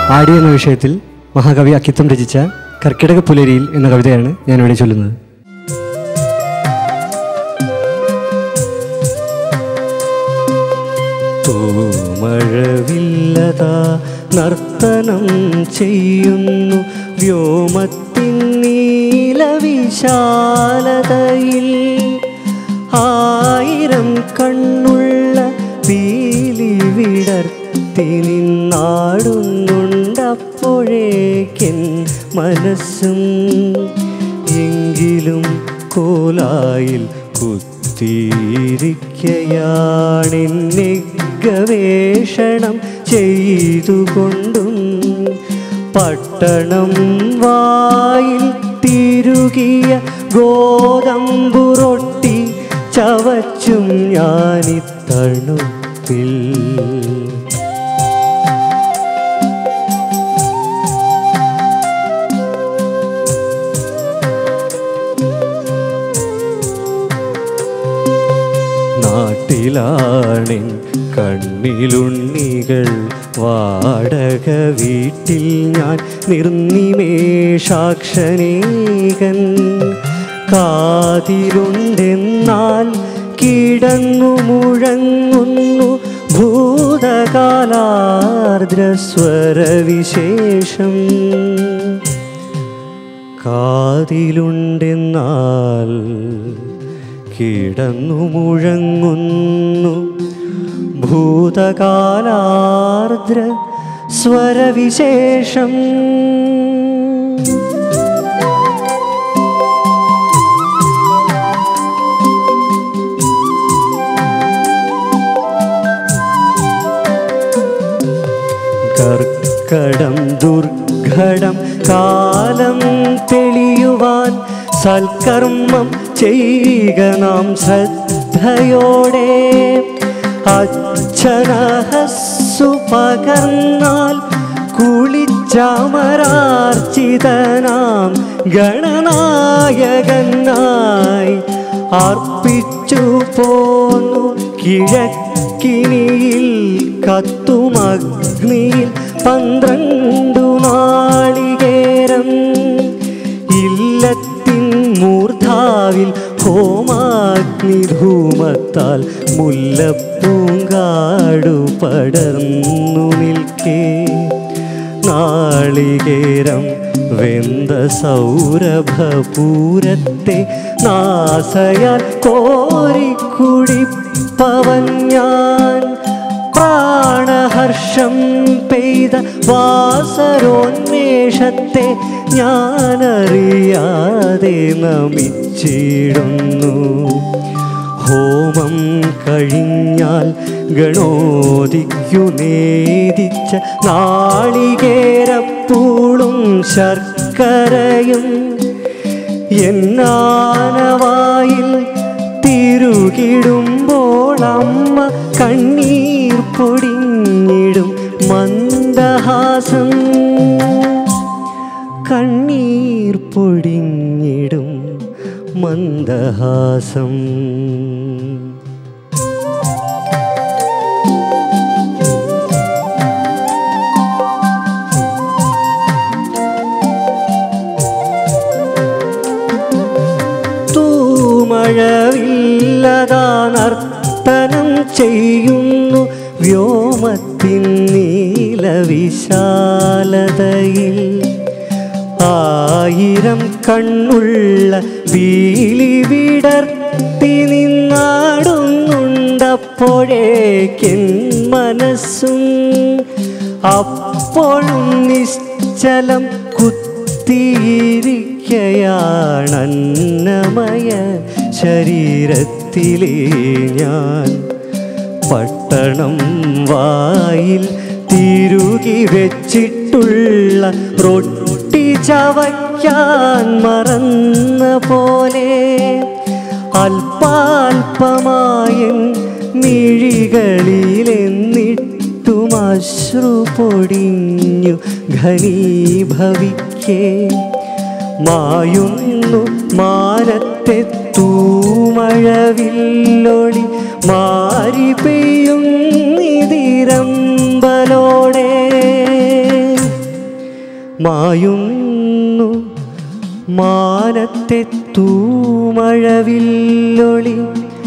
ആടി എന്ന വിഷയത്തിൽ മഹാകവി അക്കിത്തം രചിച്ച കർക്കിടക പുലരിയിൽ എന്ന കവിതയാണ് ഞാനിവിടെ ചൊല്ലുന്നത് തൂമഴവില്ലതാ നർത്തനം ചെയ്യുന്നു വ്യോമത്തിൻ നീലവിശാലതയിൽ ആയിരം കണ്ണുള്ള പീലി വിടർത്തി നിന്നാടുന്നുണ്ടപ്പോഴേക്കൻ മനസ്സും എങ്കിലും കോലായിൽ കുത്തിയിരിക്കയാണെന്നെ ഗവേഷണം ചെയ്തുകൊണ്ടും പട്ടണം വായിൽ തിരുകിയ ഗോതമ്പുറൊട്ടി ചവച്ചും ഞാനിത്തണുപ്പിൽ നാട്ടിലാണിൻ കണ്ണിലുണ്ണികൾ വാടക വീട്ടിൽ ഞാൻ നിർനിമേഷാക്ഷനേകൻ കാതിലുണ്ടെന്നാൽ കിടന്നു മുഴങ്ങുന്നു ഭൂതകാലാർദ്രസ്വരവിശേഷം കാതിലുണ്ടെന്നാൽ കിടന്നു മുഴങ്ങുന്നു ഭൂതകാലാർദ്ര സ്വരവിശേഷം കർക്കടം ദുർഘടം കാലം തെളിയുവാൻ സൽക്കർമ്മം ചെയ്യുക നാം ശ്രദ്ധയോടെ അച്ഛനഹസ്സു പകർന്നാൽ കുളിച്ചമരാർച്ചിതനാം ഗണനായകനായി അർപ്പിച്ചു പോന്നു കിഴക്കിനിയിൽ കത്തുമഗ്നിയിൽ പന്ത്രണ്ടു നാളികേരം ഇല്ലത്തിൻ മൂർധാവിൽ ഹോമാഗ്നി ധൂമത്താൽ മുല്ലപ്പൂങ്കാടു പടർന്നു നിൽക്കേ നാളികേരം വെന്ത സൗരഭപൂരത്തെ നാസയാൽ കോരിക്കുടിപ്പവൻ ഞാൻ പ്രാണഹർഷം പെയ്ത വാസരോന്മേഷത്തെ ഞാനറിയാതെ നമിച്ചിടുന്നു ഹോമം കഴിഞ്ഞാൽ ഗണോദിക്കു നേദിച്ച നാളികേരപ്പൂളും ശർക്കരയും എന്നാനവായിൽ തിരുകിടുമ്പോൾ അമ്മ കണ്ണീർ പൊടിഞ്ഞിടും മന്ദഹാസം കണ്ണീർ പൊടിഞ്ഞിടും മന്ദഹാസം തൂമഴവില്ലതാ നർത്തനം ചെയ്യുന്നു വ്യോമത്തിൻ നീലവിശാലതയിൽ ആയിരം കണ്ണുള്ള വീലി വിടർത്തി നിന്നാടുന്നുണ്ടപ്പോഴേക്കൻ മനസ്സും അപ്പോഴും നിശ്ചലം കുത്തിയിരിക്കയാണന്നമയ ശരീരത്തിലെ ഞാൻ പട്ടണം വായിൽ തിരുകി വെച്ചിട്ടുള്ള റൊട്ടി ചവയ്ക്കാൻ മറന്ന പോലെ അല്പാൽപമായൻ മിഴികളിലെന്നിട്ടും അശ്രു പൊടിഞ്ഞു ഘനീഭവിക്കേ മായുന്നു മാനത്തെ തൂമഴവില്ലൊളി മാരി പെയ്യും നിതിരമ്പലോടെ മായുന്നു മാനത്തെ തൂമഴവില്ലൊളി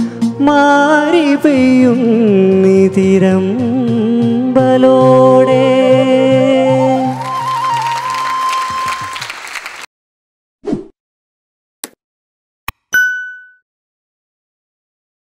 മാറി പെയ്യും നിതിരം ബലോടെ